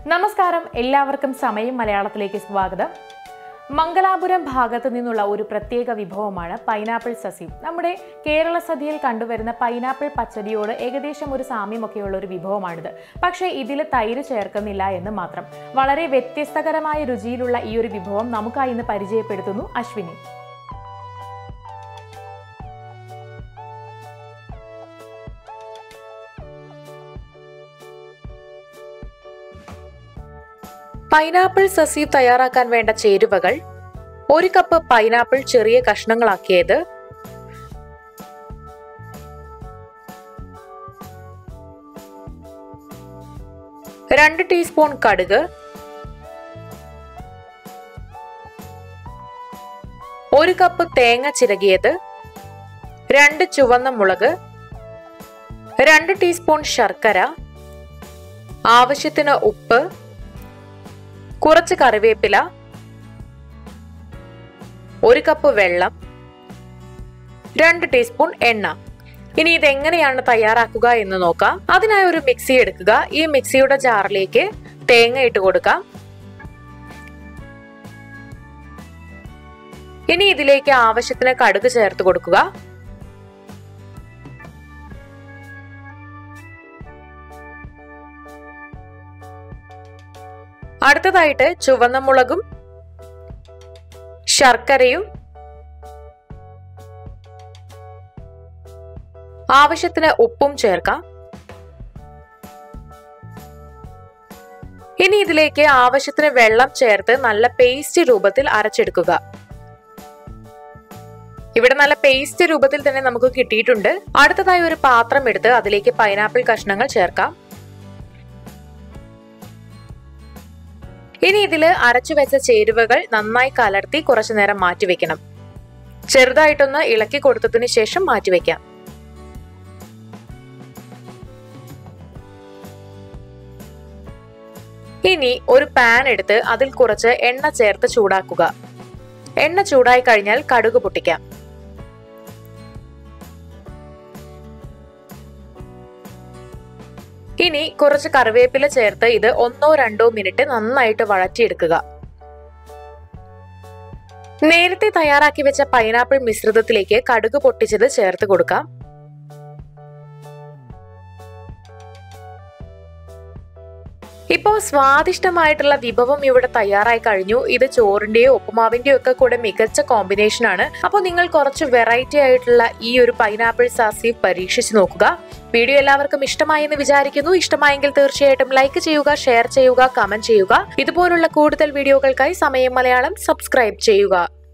നമസ്കാരം എല്ലാവർക്കും സമയം മലയാളത്തിലേക്ക് സ്വാഗതം മംഗലാപുരം ഭാഗത്ത് നിന്നുള്ള ഒരു പ്രത്യേക വിഭവമാണ് പൈനാപ്പിൾ സസ്യം നമ്മുടെ കേരള സദ്യയിൽ കണ്ടുവരുന്ന പൈനാപ്പിൾ പച്ചടിയോട് ഏകദേശം ഒരു സാമ്യമൊക്കെയുള്ള ഒരു വിഭവമാണിത് പക്ഷേ ഇതിൽ തൈര് ചേർക്കുന്നില്ല എന്ന് മാത്രം വളരെ വ്യത്യസ്തകരമായ രുചിയിലുള്ള ഈ ഒരു വിഭവം നമുക്കായി ഇന്ന് പരിചയപ്പെടുത്തുന്നു അശ്വിനി പൈനാപ്പിൾ സസി തയ്യാറാക്കാൻ വേണ്ട ചേരുവകൾ ഒരു കപ്പ് പൈനാപ്പിൾ ചെറിയ കഷ്ണങ്ങളാക്കിയത് രണ്ട് ടീസ്പൂൺ കടുക് ഒരു കപ്പ് തേങ്ങ ചിരകിയത് രണ്ട് ചുവന്ന മുളക് രണ്ട് ടീസ്പൂൺ ശർക്കര ആവശ്യത്തിന് ഉപ്പ് കുറച്ച് കറിവേപ്പില ഒരു കപ്പ് വെള്ളം രണ്ട് ടീസ്പൂൺ എണ്ണ ഇനി ഇതെങ്ങനെയാണ് തയ്യാറാക്കുക എന്ന് നോക്കാം അതിനായി ഒരു മിക്സി എടുക്കുക ഈ മിക്സിയുടെ ജാറിലേക്ക് തേങ്ങ ഇട്ട് കൊടുക്കാം ഇനി ഇതിലേക്ക് ആവശ്യത്തിന് കടുക് ചേർത്ത് കൊടുക്കുക അടുത്തതായിട്ട് ചുവന്ന മുളകും ശർക്കരയും ആവശ്യത്തിന് ഉപ്പും ചേർക്കാം ഇനി ഇതിലേക്ക് ആവശ്യത്തിന് വെള്ളം ചേർത്ത് നല്ല പേസ്റ്റ് രൂപത്തിൽ അരച്ചെടുക്കുക ഇവിടെ നല്ല പേസ്റ്റ് രൂപത്തിൽ തന്നെ നമുക്ക് കിട്ടിയിട്ടുണ്ട് അടുത്തതായി ഒരു പാത്രം എടുത്ത് അതിലേക്ക് പൈനാപ്പിൾ കഷ്ണങ്ങൾ ചേർക്കാം ഇനി ഇതിൽ അരച്ചു വെച്ച ചേരുവകൾ നന്നായി കലർത്തി കുറച്ചു നേരം മാറ്റിവെക്കണം ചെറുതായിട്ടൊന്ന് ഇളക്കി കൊടുത്തതിന് ശേഷം മാറ്റിവെക്കാം ഇനി ഒരു പാൻ എടുത്ത് അതിൽ കുറച്ച് എണ്ണ ചേർത്ത് ചൂടാക്കുക എണ്ണ ചൂടായി കഴിഞ്ഞാൽ കടുക് പൊട്ടിക്കാം ഇനി കുറച്ച് കറിവേപ്പില ചേർത്ത് ഇത് ഒന്നോ രണ്ടോ മിനിറ്റ് നന്നായിട്ട് വഴറ്റിയെടുക്കുക നേരത്തെ തയ്യാറാക്കി വെച്ച പൈനാപ്പിൾ മിശ്രിതത്തിലേക്ക് കടുക് പൊട്ടിച്ചത് ചേർത്ത് കൊടുക്കാം ഇപ്പോൾ സ്വാദിഷ്ടമായിട്ടുള്ള വിഭവം ഇവിടെ തയ്യാറായി കഴിഞ്ഞു ഇത് ചോറിന്റെയോ ഉപ്പുമാവിന്റെയോ ഒക്കെ കൂടെ മികച്ച കോമ്പിനേഷൻ ആണ് അപ്പോൾ നിങ്ങൾ കുറച്ച് വെറൈറ്റി ആയിട്ടുള്ള ഈ ഒരു പൈനാപ്പിൾ സാസീവ് പരീക്ഷിച്ച് നോക്കുക വീഡിയോ എല്ലാവർക്കും ഇഷ്ടമായി എന്ന് വിചാരിക്കുന്നു ഇഷ്ടമായെങ്കിൽ തീർച്ചയായിട്ടും ലൈക്ക് ചെയ്യുക ഷെയർ ചെയ്യുക കമന്റ് ചെയ്യുക ഇതുപോലുള്ള കൂടുതൽ വീഡിയോകൾക്കായി സമയം മലയാളം സബ്സ്ക്രൈബ് ചെയ്യുക